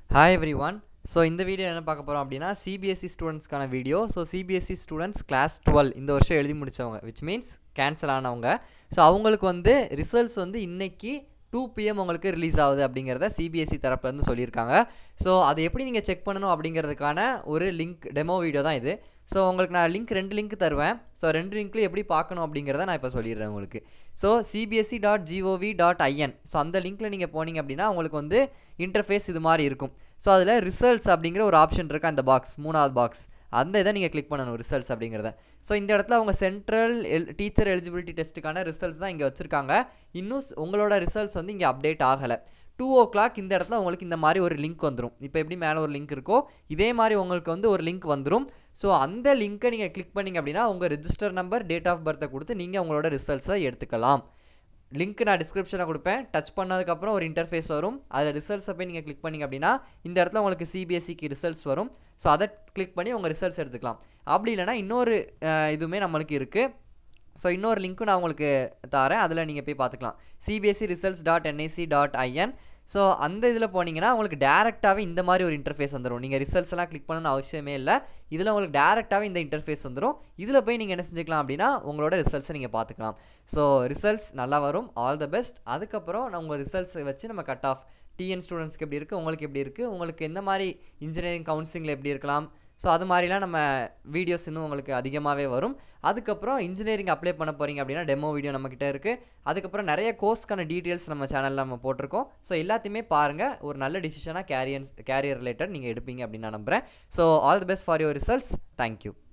hi everyone so இந்த video என்ன பார்க்க போகிறோம் அப்படின்னா சிபிஎஸ்சி ஸ்டூடெண்ட்ஸ்க்கான video so CBSE students class twelve இந்த வருஷம் எழுதி முடித்தவங்க விச் மீன்ஸ் கேன்சல் ஆனவங்க ஸோ அவங்களுக்கு வந்து ரிசல்ட்ஸ் வந்து இன்னைக்கு டூ பிஎம் உங்களுக்கு ரிலீஸ் ஆகுது அப்படிங்கிறத சிபிஎஸ்சி தரப்புலேருந்து சொல்லியிருக்காங்க ஸோ அதை எப்படி நீங்கள் செக் பண்ணணும் அப்படிங்கிறதுக்கான ஒரு லிங்க் டெமோ வீடியோ தான் இது ஸோ உங்களுக்கு நான் லிங்க் ரெண்டு லிங்க் தருவேன் ஸோ ரெண்டு லிங்க்லையும் எப்படி பார்க்கணும் அப்படிங்கிறத நான் இப்போ சொல்லிடுறேன் உங்களுக்கு so CBSE dot G O V dot I N so அந்த லிங்க்கில் நீங்கள் போனீங்க அப்படின்னா உங்களுக்கு வந்து இன்டர்ஃபேஸ் இது மாதிரி இருக்கும் ஸோ அதில் ரிசல்ட்ஸ் அப்படிங்கிற ஒரு ஆப்ஷன் இருக்குது அந்த பாக்ஸ் மூணாவது பாக்ஸ் அந்த இதை நீங்கள் கிளிக் பண்ணணும் ரிசல்ட்ஸ் அப்படிங்கிறத ஸோ இந்த இடத்துல அவங்க சென்ட்ரல் எல் டீச்சர் எலிஜிபிலிட்டி டெஸ்ட்டுக்கான ரிசல்ட்ஸ் தான் இங்கே வச்சுருக்காங்க இன்னும் ஸ்- உங்களோட ரிசல்ட்ஸ் வந்து இங்கே அப்டேட் ஆகலை டூ ஓ கிளாக் இந்த இடத்துல உங்களுக்கு இந்த மாதிரி ஒரு லிங்க் வந்துடும் இப்போ எப்படி மேலே ஒரு லிங்க் இருக்கோ இதே மாதிரி உங்களுக்கு வந்து ஒரு லிங்க் வந்துடும் ஸோ அந்த லிங்க்கை நீங்கள் கிளிக் பண்ணீங்க அப்படின்னா உங்கள் ரெஜிஸ்டர் நம்பர் டேட் ஆஃப் பர்த்தை கொடுத்து நீங்கள் உங்களோட ரிசல்ட்ஸை எடுத்துக்கலாம் லிங்க் நான் டிஸ்கிரிப்ஷனில் கொடுப்பேன் டச் பண்ணதுக்கப்புறம் ஒரு இன்டர்ஃபேஸ் வரும் அதில் ரிசல்ட்ஸை போய் நீங்கள் கிளிக் பண்ணீங்க அப்படின்னா இந்த இடத்துல உங்களுக்கு சிபிஎஸ்சிக்கு ரிசல்ட்ஸ் வரும் ஸோ அதை கிளிக் பண்ணி உங்கள் ரிசல்ட்ஸ் எடுத்துக்கலாம் அப்படி இல்லைனா இன்னொரு அஹ், இதுவுமே நம்மளுக்கு இருக்குது ஸோ இன்னொரு லிங்க்கும் நான் உங்களுக்கு தரேன் அதில் நீங்கள் போய் பார்த்துக்கலாம் CBSE results dot NIC dot I N so அந்த இதில் போனீங்கன்னா உங்களுக்கு டேரெக்டாகவே இந்த மாதிரி ஒரு இன்டர்ஃபேஸ் வந்துடும் நீங்கள் ரிசல்ட்ஸ் எல்லாம் கிளிக் பண்ணணும்னு அவசியமே இல்லை இதில் உங்களுக்கு டேரெக்டாகவே இந்த இன்டர்ஃபேஸ் வந்துடும் இதில் போய் நீங்கள் என்ன செஞ்சுக்கலாம் அப்படின்னா உங்களோட ரிசல்ட்ஸை நீங்கள் பார்த்துக்கலாம் ஸோ ரிசல்ட்ஸ் நல்லா வரும் ஆல் த பெஸ்ட் அதுக்கப்புறம் நான் உங்கள் ரிசல்ட்ஸை வச்சு நம்ம கட் ஆஃப் டிஎன் ஸ்டூடெண்ட்ஸ்க்கு எப்படி இருக்குது உங்களுக்கு எப்படி இருக்குது உங்களுக்கு எந்த மாதிரி இன்ஜினியரிங் கவுன்சிலிங்கில் எப்படி இருக்கலாம் ஸோ அது மாதிரிலாம் நம்ம வீடியோஸ் இன்னும் உங்களுக்கு அதிகமாகவே வரும் அதுக்கப்புறம் இன்ஜினியரிங் அப்ளை பண்ண போகிறீங்க அப்படின்னா டெமோ வீடியோ நம்மக்கிட்ட இருக்குது அதுக்கப்புறம் நிறைய கோர்ஸ்க்கான டீட்டெயில்ஸ் நம்ம சேனலில் நம்ம போட்டிருக்கோம் ஸோ எல்லாத்தையுமே பாருங்கள் ஒரு நல்ல டிசிஷனாக கேரியன்ஸ் கேரியர் ரிலேட்டட் நீங்கள் எடுப்பீங்க அப்படின்னு நான் நம்புகிறேன் so all the best for your results thank you